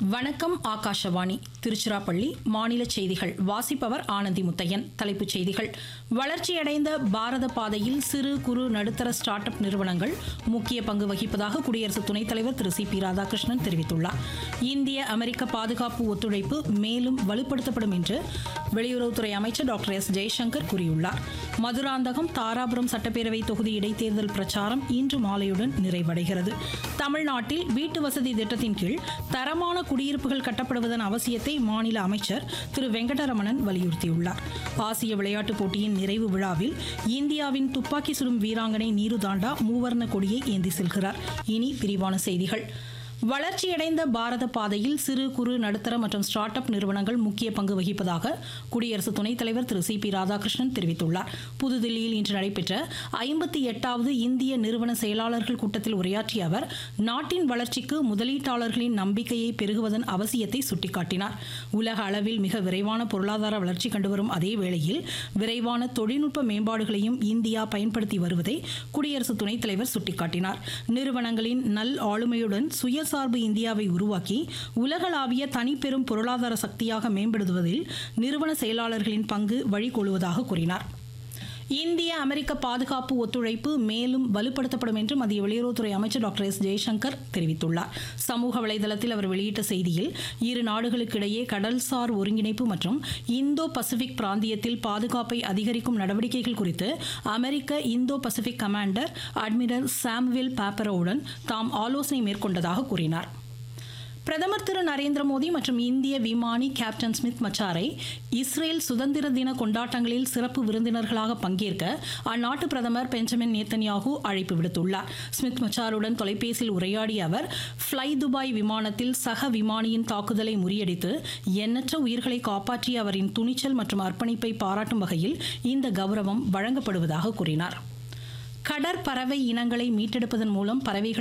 வணக்கம் ஆகாஷவாணி திருச்சிராப்பள்ளி மாநில செய்திகள் வாசிப்பவர் ஆனந்தி முத்தையன் தலைப்புச் செய்திகள் வளர்ச்சியடைந்த பாரத பாதையில் சிறு குறு நடுத்தர ஸ்டார்ட் அப் நிறுவனங்கள் முக்கிய பங்கு வகிப்பதாக குடியரசு துணைத் தலைவர் திரு சி பி ராதாகிருஷ்ணன் தெரிவித்துள்ளார் இந்திய அமெரிக்க பாதுகாப்பு ஒத்துழைப்பு மேலும் வலுப்படுத்தப்படும் என்று வெளியுறவுத்துறை அமைச்சர் டாக்டர் எஸ் ஜெய்சங்கர் கூறியுள்ளார் மதுராந்தகம் தாராபுரம் சட்டப்பேரவை தொகுதி இடைத்தேர்தல் பிரச்சாரம் இன்று மாலையுடன் நிறைவடைகிறது தமிழ்நாட்டில் வீட்டு வசதி திட்டத்தின் கீழ் தரமான குடியிருப்புகள் கட்டப்படுவதன் அவசியத்தை மாநில அமைச்சர் திரு வெங்கடரமணன் வலியுறுத்தியுள்ளார் ஆசிய விளையாட்டுப் போட்டியின் நிறைவு விழாவில் இந்தியாவின் துப்பாக்கி சுடும் வீராங்கனை நீரு தாண்டா மூவர்ண கொடியை ஏந்தி செல்கிறார் இனி விரிவான செய்திகள் வளர்ச்சியடைந்த பாரத பாதையில் சிறு குறு நடுத்தர மற்றும் ஸ்டார்ட் அப் நிறுவனங்கள் முக்கிய பங்கு வகிப்பதாக குடியரசு துணைத் தலைவர் திரு சி பி ராதாகிருஷ்ணன் தெரிவித்துள்ளார் புதுதில்லியில் இன்று நடைபெற்ற ஐம்பத்தி எட்டாவது இந்திய நிறுவன செயலாளர்கள் கூட்டத்தில் உரையாற்றிய அவர் நாட்டின் வளர்ச்சிக்கு முதலீட்டாளர்களின் நம்பிக்கையை பெருகுவதன் அவசியத்தை சுட்டிக்காட்டினார் உலக அளவில் மிக விரைவான பொருளாதார வளர்ச்சி கண்டுவரும் அதே வேளையில் விரைவான தொழில்நுட்ப மேம்பாடுகளையும் இந்தியா பயன்படுத்தி வருவதை குடியரசு துணைத் தலைவர் சுட்டிக்காட்டினார் நிறுவனங்களின் நல் ஆளுமையுடன் சுயசார்பு இந்தியாவை உருவாக்கி உலகளாவிய தனிப்பெரும் பொருளாதார சக்தியாக மேம்படுத்துவதில் நிறுவன செயலாளர்களின் பங்கு வழிகொள்வதாக கூறினார் இந்திய அமெரிக்க பாதுகாப்பு ஒத்துழைப்பு மேலும் வலுப்படுத்தப்படும் என்று மத்திய வெளியுறவுத்துறை அமைச்சர் டாக்டர் எஸ் ஜெய்சங்கர் தெரிவித்துள்ளார் சமூக வலைதளத்தில் அவர் வெளியிட்ட செய்தியில் இரு நாடுகளுக்கிடையே கடல்சார் ஒருங்கிணைப்பு மற்றும் இந்தோ பசிபிக் பிராந்தியத்தில் பாதுகாப்பை அதிகரிக்கும் நடவடிக்கைகள் குறித்து அமெரிக்க Indo Pacific commander admiral Samuel பாப்பரோவுடன் தாம் ஆலோசனை மேற்கொண்டதாக கூறினார் பிரதமர் திரு நரேந்திர மோடி மற்றும் இந்திய விமானி கேப்டன் ஸ்மித் மச்சாரை இஸ்ரேல் சுதந்திர தின கொண்டாட்டங்களில் சிறப்பு விருந்தினர்களாக பங்கேற்க அந்நாட்டு பிரதமர் பெஞ்சமின் நேத்தன்யாகு அழைப்பு விடுத்துள்ளார் ஸ்மித் மச்சாருடன் தொலைபேசியில் உரையாடிய அவர் ஃப்ளை துபாய் விமானத்தில் சக விமானியின் தாக்குதலை முறியடித்து எண்ணற்ற உயிர்களை காப்பாற்றிய அவரின் துணிச்சல் மற்றும் அர்ப்பணிப்பை பாராட்டும் வகையில் இந்த கௌரவம் வழங்கப்படுவதாக கூறினார் கடற்பறவை இனங்களை மீட்டெடுப்பதன் மூலம் பறவைகள்